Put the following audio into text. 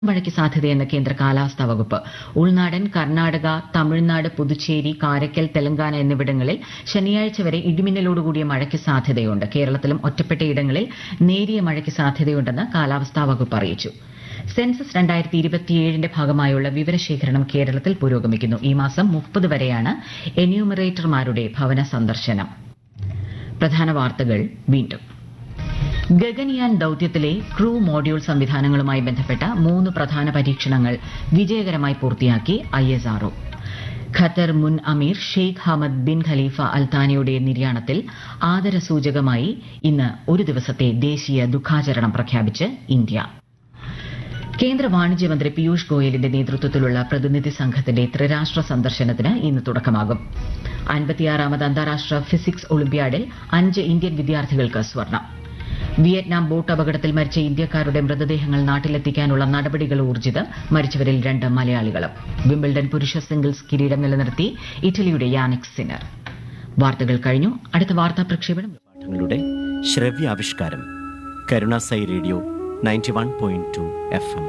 മഴയ്ക്ക് സാധ്യതയെന്ന് കേന്ദ്ര കാലാവസ്ഥാ വകുപ്പ് ഉൾനാടൻ കർണാടക തമിഴ്നാട് പുതുച്ചേരി കാരയ്ക്കൽ തെലങ്കാന എന്നിവിടങ്ങളിൽ ശനിയാഴ്ച വരെ ഇടിമിന്നലോടുകൂടിയ മഴയ്ക്ക് സാധ്യതയുണ്ട് കേരളത്തിലും ഒറ്റപ്പെട്ട ഇടങ്ങളിൽ നേരിയ മഴയ്ക്ക് സാധ്യതയുണ്ടെന്ന് കാലാവസ്ഥാ വകുപ്പ് അറിയിച്ചു സെൻസസ് രണ്ടായിരത്തി ഇരുപത്തിയേഴിന്റെ ഭാഗമായുള്ള വിവരശേഖരണം കേരളത്തിൽ പുരോഗമിക്കുന്നു ഈ മാസം മുപ്പത് വരെയാണ് എന്യൂമറേറ്റർമാരുടെ ഭവന സന്ദർശനം പ്രധാന വാർത്തകൾ വീണ്ടും ഗഗൻയാൻ ദൌത്യത്തിലെ ക്രൂ മോഡ്യൂൾ സംവിധാനങ്ങളുമായി ബന്ധപ്പെട്ട മൂന്ന് പ്രധാന പരീക്ഷണങ്ങൾ വിജയകരമായി പൂർത്തിയാക്കി ഐഎസ്ആർഒ ഖത്തർ മുൻ അമീർ ഷെയ്ഖ് ഹമദ് ബിൻ ഖലീഫ അൽത്താനിയുടെ നിര്യാണത്തിൽ ആദരസൂചകമായി ഇന്ന് ഒരു ദിവസത്തെ ദേശീയ ദുഃഖാചരണം പ്രഖ്യാപിച്ച് ഇന്ത്യ കേന്ദ്ര വാണിജ്യമന്ത്രി പീയൂഷ് ഗോയലിന്റെ നേതൃത്വത്തിലുള്ള പ്രതിനിധി സംഘത്തിന്റെ ത്രിരാഷ്ട്ര സന്ദർശനത്തിന് ഇന്ന് തുടക്കമാകും അൻപത്തിയാറാമത് അന്താരാഷ്ട്ര ഫിസിക്സ് ഒളിമ്പ്യാഡിൽ അഞ്ച് ഇന്ത്യൻ വിദ്യാർത്ഥികൾക്ക് സ്വർണം വിയറ്റ്നാം ബോട്ട് അപകടത്തിൽ മരിച്ച ഇന്ത്യക്കാരുടെ മൃതദേഹങ്ങൾ നാട്ടിലെത്തിക്കാനുള്ള നടപടികൾ ഊർജിതം മരിച്ചവരിൽ രണ്ട് മലയാളികളും വിംബിൾഡൺ പുരുഷ സിംഗിൾസ് കിരീടം നിലനിർത്തി ഇറ്റലിയുടെ യാനിക് സിനർ വാർത്തകൾ കഴിഞ്ഞു അടുത്ത വാർത്താ പ്രക്ഷേപണം പാഠങ്ങളുടെ ശ്രവ്യാവിഷ്കാരം Karunasai radio ninety one point two F M